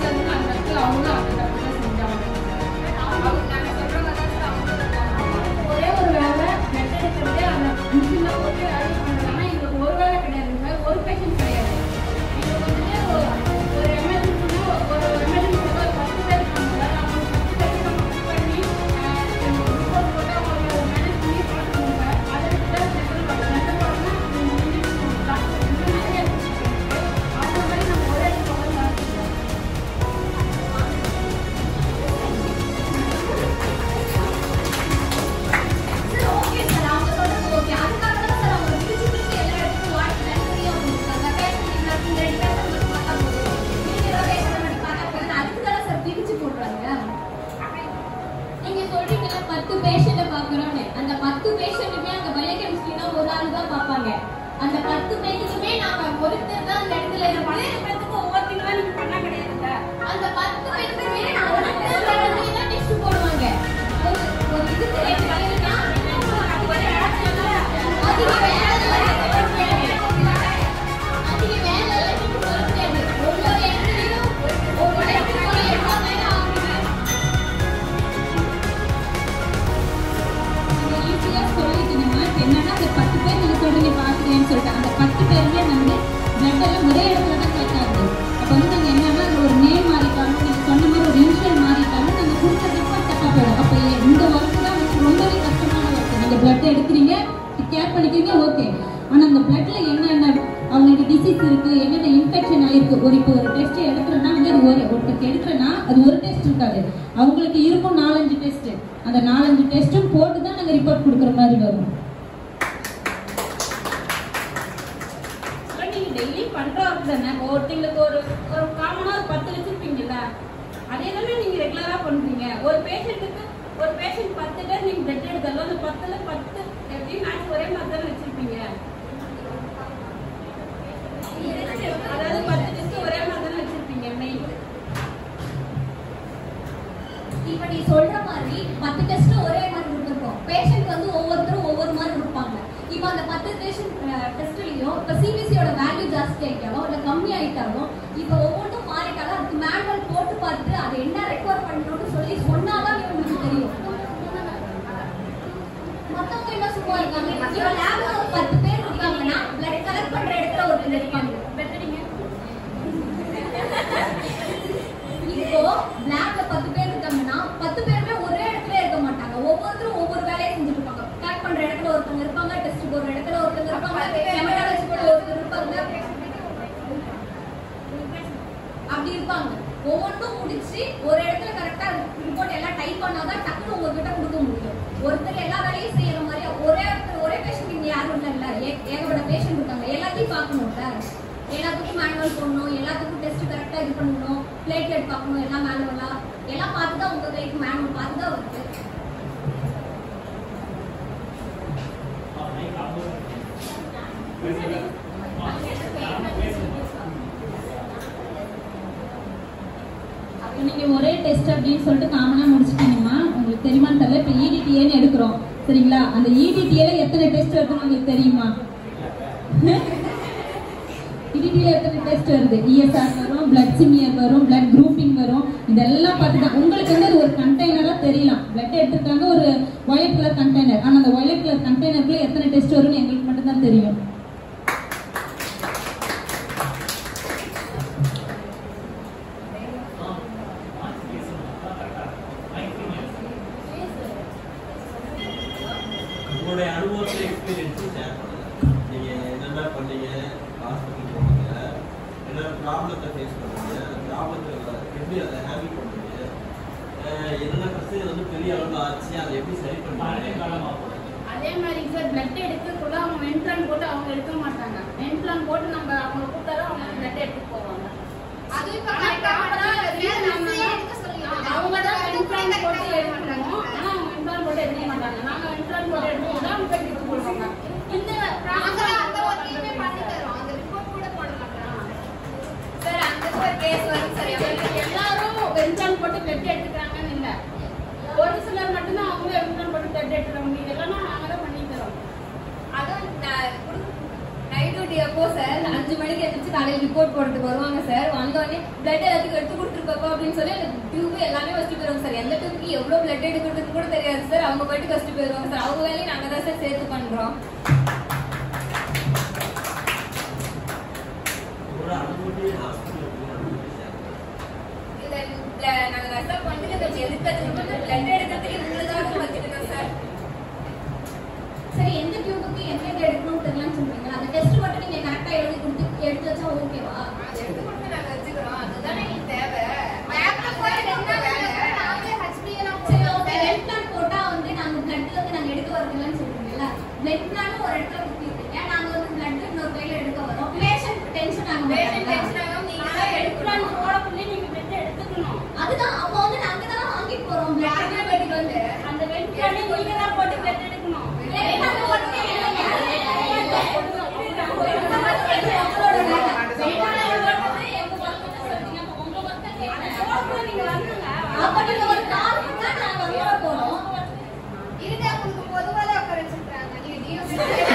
நடந்ததுன்னு அந்த இடத்துல அவங்களும் அந்த தப்பு தான் செஞ்சாங்க அவங்க நாங்க சொல்ற மாதிரி தான் அவங்க ஒரே ஒரு வேலை பிளட் எடுக்கிறது அந்த மிஷின்ல போட்டு அழுகி பண்றாங்கன்னா எங்களுக்கு ஒரு வேலை கிடையாதுங்க ஒரு பேஷண்ட் கிடையாது எங்களுக்கு வந்துட்டு ஒரு- ஒரு எமர்ஜென்சினா ஒரு எமர்ஜென்சி ஒரு பத்து பேர் இருக்காங்க அவங்க பத்து பேருக்கு நம்ம புக் பண்ணி ரிப்போர்ட் போட்டு அவங்களுக்கு மேனேஜ் பண்ணி பார்த்துக்கோங்க அதை விட்டு தான் சென்ட்ரல் பார்க்கணும் சென்ட்ரல் பார்க்கணும் டாக்டர் இந்த நிறைய இருக்கு அந்த மாதிரி நம்ம ஒரே இடத்துல வந்து பார்த்துக்கணும் சார் ஓகே சார் அவங்க சொல்றது ஓகே அதுக்காக தான் சார் அவங்க பிரிச்சு பிரிச்சு எல்லா இடத்துக்கும் வாட்டி தனித்தனியா வந்துருக்காங்க பேஷண்ட் நர்சிங் ரெண்டு பேஷண்ட் மட்டும் பார்த்தா போதும் நீங்க ஏதாவது பேஷண்ட் மட்டும் பார்த்தா போதும் அதுக்கு தானே சார் பிரிச்சு போடுறாங்க நீங்க சொல்றீங்கல்ல பத்து பேஷண்ட பாக்குறோம்னு அந்த பத்து பேஷண்ட்டுமே அங்க பயோகெமிஸ்ட்ரினா ஒரு ஆள் தான் பார்ப்பாங்க அந்த பத்து பேருக்குமே நாம ஒருத்தர் தான் அந்த இடத்துல இருப்பாங்க பேத்துக்கு ஒவ்வொருத்தங்களும் நீங்க பண்ணா கிடையாதுல்ல அந்த பத்து பேருக்குமே நான் ஒருத்தர் தான் டெஸ்ட் போடுவாங்க ஒரு ஒரு இதுக்கு ரெண்டு பேருனா அதிக வேலை அதிக வேலை எல்லாம் நீங்க சொல்ல முடியாது ஒவ்வொரு இடத்துலயும் ஒரு இடத்துக்கு ஒரு எவ்வளவு நேரம் ஆகுது நீங்க ஈஸியா சொல்லிட்டீங்கன்னா இப்ப என்னன்னா அந்த பத்து பேர் நீங்க சொல்றீங்க பாக்குறேன்னு சொல்லிட்டு அந்த பத்து பேருமே வந்து பிளட் எல்லாம் ஒரே இடத்துல தான் கலெக்ட் ஆகுது அப்ப வந்து நாங்க என்னன்னா அங்க ஒரு நேம் மாறிட்டாலும் நீங்க சொன்ன மாதிரி ஒரு இன்ஷியல் மாறிட்டாலும் நாங்க கொடுத்த ரிப்போர்ட் தப்பா போயிடும் அப்ப எ- இந்த ஒர்க் தான் வந்து ரொம்பவே கஷ்டமான ஒர்க் நீங்க பிளட் எடுக்கிறீங்க கேர் பண்ணிக்கிறீங்க ஓகே ஆனா அந்த பிளட்ல என்னென்ன அவங்களுக்கு டிசீஸ் இருக்கு என்னென்ன இன்ஃபெக்ஷன் ஆயிருக்கு ஒரு இப்போ ஒரு டெஸ்ட் எடுக்கிறோம்னா வந்து அது ஒரு ஒருத்தருக்கு எடுக்கிறேன்னா அது ஒரு டெஸ்ட் இருக்காது அவங்களுக்கு இருக்கும் நாலஞ்சு டெஸ்ட் அந்த நாலஞ்சு டெஸ்ட்டும் போட்டு தான் நாங்க ரிப்போர்ட் கொடுக்குற மாதிரி வரும் அப்புறம் நீங்க டெய்லி பண்ற ஒர்க் தானே ஒருத்தங்களுக்கு ஒரு ஒரு காமனா ஒரு பத்து வச்சிருப்பீங்கல்ல அதே தானே நீங்க ரெகுலரா பண்றீங்க ஒரு பேஷண்ட்டுக்கு ஒரு பேஷண்ட் பத்து பேர் நீங்க பிளட் எடுத்தாலும் அந்த பத்துல பத்து எப்படி மேட்ச் ஒரே மாதிரி தானே வச்சிருப்பீங்க அதாவது பத்து டெஸ்ட் ஒரே மாதிரி தானே வச்சிருப்பீங்க மெயின் இப்ப நீ சொல்ற மாதிரி பத்து டெஸ்ட் ஒரே மாதிரி கொடுத்துருக்கோம் பேஷண்ட் வந்து ஒவ்வொருத்தரும் ஒவ்வொரு மாதிரி கொடுப்பாங்க இப்ப அந்த பத்து பேஷண்ட் டெஸ்ட்லயும் இப்ப சிபிசியோட வேல்யூ ஜாஸ்தி ஆயிட்டாலும் இல்ல கம்மி ஆயிட்டாலும் இப்ப ஒவ்வொன்றும் மாறிட்டாலும் அதுக்கு மேனுவல் போட்டு பார்த்து அது என்ன ரெக்கவர் பண்ணணும்னு சொல்லி சொன்னாதான் இவங்களுக்கு தெரியும் மத்தவங்க என்ன சும்மா இருக்காங்க இப்ப லேப்ல ஒரு பத்து பேர் இருக்காங்கன்னா பிளட் கலெக்ட் பண்ற இடத்துல ஒருத்தர் இருப்பாங்க பெத்தடிங்க இப்போ பிளாக்ல பத்து பேர் இருக்காங்கன்னா பத்து பேருமே ஒரே இடத்துல இருக்க மாட்டாங்க ஒவ்வொருத்தரும் ஒவ்வொரு வேலையை செஞ்சுட்டு இருப்பாங்க பேக் பண்ற இடத்துல ஒருத்தவங்க இருப்பாங்க டெஸ்ட் போடுற இடத்துல ஒருத்தவங்க இருப்பாங்க ஹெமடாலஜி போட ஒருத்தர் இருப்பாங்க அப்படி இருப்பாங்க ஒவ்வொன்றும் முடிச்சு ஒரு இடத்துல கரெக்டா ரிப்போர்ட் எல்லாம் டைப் பண்ணாதான் டக்குனு உங்ககிட்ட கொடுக்க முடியும் ஒருத்தர் எல்லா வேலையும் செய்யற மாதிரி ஒரே ஒருத்தர் ஒரே பேஷண்ட் இங்க யாரும் இல்ல ஏ- ஏகப்பட்ட பேஷண்ட் இருக்காங்க எல்லாத்தையும் பார்க்கணும்ல எல்லாத்துக்கும் மேனுவல் போடணும் எல்லாத்துக்கும் டெஸ்ட் கரெக்டா இது பண்ணணும் பிளேட்லெட் பார்க்கணும் எல்லாம் மேனுவலா எல்லாம் பார்த்து தான் உங்க கைக்கு மேனுவல் பார்த்து தான் வருது அப்ப நீங்க ஒரே டெஸ்ட் அப்படின்னு சொல்லிட்டு காமனா முடிச்சிட்டீங்கம்மா உங்களுக்கு தெரியுமான்னு தெரியல இப்ப இடிடிஏன்னு எடுக்கிறோம் சரிங்களா அந்த இடிடிஏல எத்தனை டெஸ்ட் வருதுன்னு உங்களுக்கு தெரியுமா இடிடிஏல எத்தனை டெஸ்ட் வருது இஎஸ்ஆர் வரும் பிளட் சிமியர் வரும் பிளட் குரூப்பிங் வரும் இதெல்லாம் பார்த்துதான் உங்களுக்கு வந்து அது ஒரு கண்டெய்னரா தெரியலாம் பிளட் எடுத்திருக்காங்க ஒரு ஒயலட் கலர் கண்டெய்னர் ஆனா அந்த ஒயலட் கலர் கண்டெய்னருக்குள்ள எத்தனை டெஸ்ட் வரும்னு எங்களுக்கு மட்டும் தான் தெரியும் உங்களுடைய அனுபவத்தை எக்ஸ்பீரியன்ஸ் ஷேர் பண்ணுங்க நீங்க என்னென்ன பண்ணீங்க ஹாஸ்பிட்டல் போனீங்க என்ன ப்ராப்ளத்தை ஃபேஸ் பண்ணீங்க ப்ராப்ளத்தை எப்படி அதை ஹேண்டில் பண்ணீங்க அஹ் என்னென்ன பிரச்சனை வந்து பெரிய அளவில் ஆச்சு அதை எப்படி சரி பண்ணீங்க அதே மாதிரி சார் பிளட் எடுக்கக்குள்ள அவங்க வென்ட்ரான் போட்டு அவங்க எடுக்க மாட்டாங்க வென்ட்ரான் போட்டு நம்ம அவங்க கூப்பிட்டாலும் அவங்க பிளட் எடுத்து போவாங்க அது இப்ப ஆனா proper-ஆ reason நம்ம எடுக்க சொல்லிடுறாங்க. அவங்க தான் வென்ட்ரான் போட்டு எடுக்கணும் ஆனா அவங்க வென்ட்ரான் போட்டு எடுக்க மாட்டாங்க நாங்க வென்ட்ரான் போட்டு எடுப்போம் தான் அவங்க எடுத்து போடுவாங்க இந்த நாங்களே அந்த ஒர்க்கையுமே பண்ணி தரோம். அந்த report கூட போட மாட்டோம். சார், அந்த ஒரு case வரும் சார். எவ்வளவு எல்லாரும் வென்ட்ரான் போட்டு பிளட் எடுத்துக்கிறாங்கன்னு இல்ல ஒரு சிலர் மட்டும்தான் அவங்களே வென்ட்ரான் போட்டு பிளட் எடுத்துக்கிறாங்க இதெல்லாம் நாங்க தான் பண்ணி தரோம் அதுவும் ந- குடு- night duty அப்போ சார் அஞ்சு மணிக்கு மணிக்கு எழுந்திரிச்சு காலையில் ரிப்போர்ட் போடுறதுக்கு வருவாங்க சார் வந்தோடனே பிளட் எல்லாத்துக்கும் எடுத்து கொடுத்துருப்பாப்பா அப்படின்னு சொல்லி அந்த டியூப் எல்லாமே வச்சுட்டு போயிருவாங்க சார் எந்த டியூப்க்கு எவ்வளவு பிளட் எடுக்கிறதுக்கு கூட தெரியாது சார் அவங்க போயிட்டு வச்சுட்டு போயிருவாங்க சார் அவங்க வேலையை நாங்க தான் சார் சேர்த்து பண்றோம் ஒரு அனுமதி ஹாஸ்பிட்டலுக்கு அனுமதி சேர்க்கணும் இல்ல இல்ல, நாங்க ரெஃபர் பண்ணிட்டு கொஞ்சம் எடுக்கிறதுக்கு மட்டும் பிளட் எடுக்கிறதுக்கு உங்களுக்காக வச்சுருக்கோம் சார் சரி எந்த டியூபுக்கு எந்த எந்த எடுக்கணும்னு தெரியலன்னு சொல்றீங்க அந்த டெஸ்ட் மட்டும் நீங்க கரெக்டா எழுதி கொடுத்து எடுத்து வச்சா ஓகேவா அது எடுத்து கொடுத்து நாங்க வச்சுக்கிறோம் அதுதானே எங்களுக்கு தேவை லேப்ல போய் என்ன வேலை நாங்களே ஹெச்பி எல்லாம் சரி ஓகே பிளட் பிளான் போட்டா வந்து நாங்க பிளட்ல இருந்து நாங்க எடுக்க வரதுலன்னு சொல்றீங்கல்ல பிளட் பிளான் ஒரு இடத்துல குத்திருக்கீங்க நாங்க வந்து பிளட் இன்னொரு கையில எடுக்க வரோம் பேஷண்ட் டென்ஷன் ஆக பேஷண்ட் மாட்டாங்களா? டென்ஷன் ஆகாம நீங்க ஆனா தான் எடுக்கலாம் எடுக்கணும் போடக்குள்ளே நீங்க பெட் எடுத்துக்கணும் அதுதான் அப்ப வந்து நாங்க தான் வாங்கிட்டு போறோம் blood யாருமே வெட்டிட்டு வந்து அந்த வெட் பண்ணி நீங்க தான் போட்டு பெட் எடுக்கணும் ஏய், நாங்க ஒண்ணுமே இல்லைங்க. உங்களோட வேலை. அப்ப நீங்க ஒரு கார் பண்ணா நாங்க வந்து போறோம் இருங்க, உங்களுக்கு பொதுவா தான் உட்கார வச்சிருக்காங்க. நீங்க DOC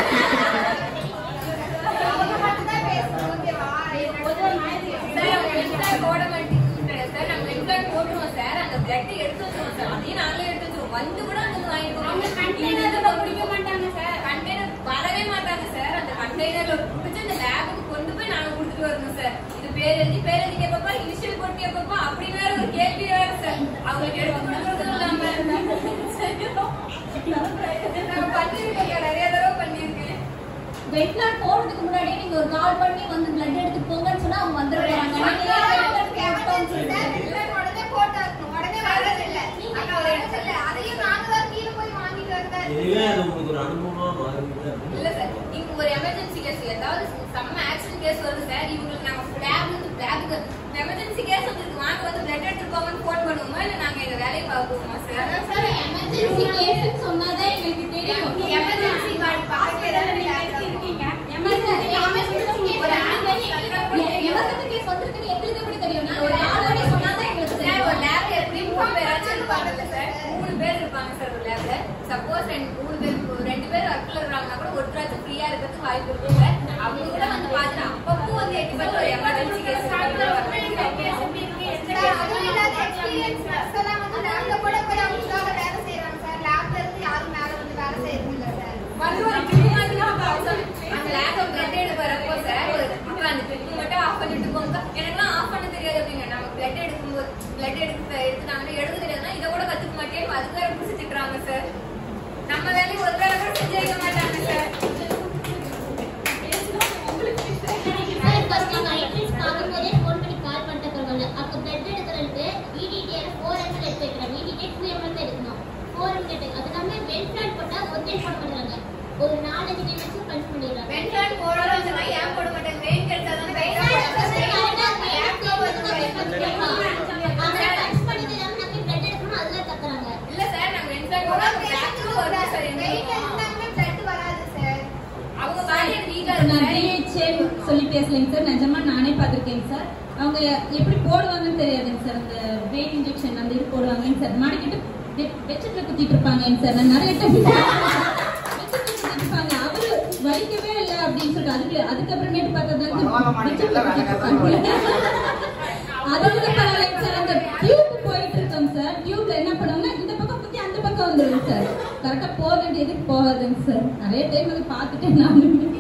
அவங்க மட்டும்தான் பேசணும், ஓகேவா? சார், அவங்க implant போட மாட்டீங்கன்னு சார், நாங்க implant போட்டுருவோம் சார். அந்த blood எடுத்து வச்சிருவோம் சார். அதையும் நாங்களே எடுத்து வச்சிருவோம். வந்து கூட அங்க வந்து வாங்கிட்டு போறோம். அவங்க கண்டெய்னர்ல குடிக்க மாட்டாங்க சார் container வரவே மாட்டாங்க சார். அந்த containerல புடிச்சு அந்த லேபுக்கு கொண்டு போய் நாங்க கொடுத்துட்டு வரணும் சார். இது பேர் எழுதி, பேர் எழுதி கேட்பப்பா, initial போட்டு கேட்பப்பா, அப்படி வேற ஒரு கேள்வி வேற சார். அவங்களுக்கு எடுத்து கொடுக்கறதும் இல்லாம நான் பண்ணிருக்கேன் நிறைய தடவை பண்ணிருக்கேன் வெட் பிளான் போறதுக்கு முன்னாடி நீங்க ஒரு கால் பண்ணி வந்து பிளட் எடுத்து போங்கன்னு சொன்னா அவங்க வந்துடுறாங்க நீங்க ஏன் blood போட்டோம்னு சொல்றீங்க? உடனே போட்டாக்கணும் உடனே வரதில்ல அக்கா ஒரு இடத்துல அதையும் நாங்க தான் கீழே போய் வாங்கிட்டு வந்தா இதுவே அது உங்களுக்கு ஒரு அனுபவமா மாறுது அப்படின்னு இல்ல சார் இங்க ஒரு எமர்ஜென்சி கேஸ் ஏதாவது செம்ம ஆக்சிடென்ட் கேஸ் வருது சார் இவங்களுக்கு நாங்க லேப்ல இருந்து லேபுக்கு எமர்ஜென்சி கேஸ் வந்துருக்கு வாங்க வந்து பிளட் எடுத்துட்டு போங்கன்னு ஃபோன் பண்ணுவோமா இல்ல நாங்க இந்த வேலையை பார்ப்போமா சார் அதான் சார் எமர்ஜென்சி கேஸ்னு சொன்னாதான் எங்களுக்கு தெரியும் எமர்ஜென்சி கார்டு பாக்க இருக்கீங்க எமர்ஜென்சி ஒரு ambulance எமர்ஜென்சி கேஸ் வந்திருக்குன்னு எங்களுக்கு எப்படி தெரியும் நீங்க ஒரு ஆள் பண்ணி சொன்னாதான் எங்களுக்கு சார் ஒரு தெரியும் லேப்ல எப்படியும் மூணு பேராச்சும் இருப்பாங்க சார் மூணு பேர் இருப்பாங்க சார் ஒரு லேப்ல சப்போஸ் ரெண்டு மூணு பேர் ரெண்டு பேர் ஒர்க்ல இருக்காங்கன்னா கூட ஒருத்தராச்சும் ஃப்ரீயா இருக்கிறதுக்கு வாய்ப்பு இருக்கு சார் அவங்க கூட வந்து பார்த்துட்டு அப்பப்போ வந்து எட்டு பேர் ஒரு எமர்ஜென்சி கேஸ் அதுவும் இல்லாத எக்ஸ்பீரியன்ஸ் நர்ஸ் எல்லாம் வந்து நாங்க கூட போய் அவங்களுக்காக வேலை செய்யறாங்க சார் லேப்ல இருந்து யாரும் மேல வந்து வேலை செய்யறது இல்ல சார் வந்து ஒரு பில் மாதிரி நம்ம அவசரம். அந்த லேப்ல பிளட் எடுக்க வரப்போ சார் ஒரு அக்கா அந்த பில் மட்டும் ஆஃப் பண்ணிட்டு போங்க எனக்குலாம் ஆஃப் பண்ண தெரியாது அப்படிங்க நம்ம பிளட் எடுக்கும்போது பிளட் எடுக்க எடுத்துட்டாங்கன்னா எழுத தெரியாதுன்னா இதை கூட கத்துக்க மாட்டேன் அதுக்கு வேற பிடிச்சிட்டுறாங்க சார் நம்ம வேலையை ஒரு வேலை கூட செஞ்சு வைக்க மாட்டாங்க சார் சார் ஃபர்ஸ்ட் நான் என்ட்ரன்ஸ் பார்க்கும்போதே ஃபோன் பண்ணி கால் பண்ணிட்டு பரவாயில்ல அப்போ பிளட் எடுக்கிறதுக்கு இடிடிஆர் ஃபோர் எம்எல் எடுத்து வைக்கிறேன் இடிடிஆர் டூ எம்எல் தான் எடுக்கணும் ஃபோர் எம்எல் எடுத்து அது எல்லாமே வெல் பிளான் போட்டால் ஒரு டைம் போட மாட்டாங்க ஒரு நாலஞ்சு டைம் வச்சு பஞ்ச் பண்ணிடுறாங்க வெண்கான் போடலாம் சொன்னா ஏன் போட மாட்டேன் வெயின் கிடைச்சா தான் கைட்டா இல்ல சார் நாங்க வெண்கான் போட பிளாக்ல வருது சார் வெயிட் எங்களுக்கு இருந்தாலுமே பிளட் வராது சார் அவங்க பாடி வீக்கா நான் இருக்கு டிஹெச்ஏ சொல்லி பேசலைங்க சார் நிஜமா நானே பார்த்துருக்கேங்க சார் அவங்க எப்படி போடுவாங்கன்னு தெரியாதுங்க சார் அந்த வெயின் இன்ஜெக்ஷன் அந்த இது போடுவாங்கன்னு சார் மாடிக்கிட்டு வெச்சத்துல குத்திட்டு இருப்பாங்கங்க சார் நான் நிறைய டைம் வெச்சத்துல குத்திட்டு இருப்பாங்க அவரு வலிக்கவே இல்லை அப்படின்னு சொல்லிட்டு அதுக்கு அதுக்கப்புறமேட்டு பார்த்தா பரவாயில்ல மாடி, வெச்சத்துல நல்ல குத்திட்டு வேலையா தான் இருப்பாங்க. அதை விட பரவாயில்லைங்க சார் அந்த டியூப் போயிட்டு இருக்கோம் சார் டியூப்ல என்ன பண்ணுவாங்கன்னா இந்த பக்கம் குத்தி அந்த பக்கம் வந்துடும் சார் கரெக்டா போக வேண்டியதுக்கு போகாதுங்க சார் நிறைய டைம் அதை பார்த்துட்டேன் நானுமே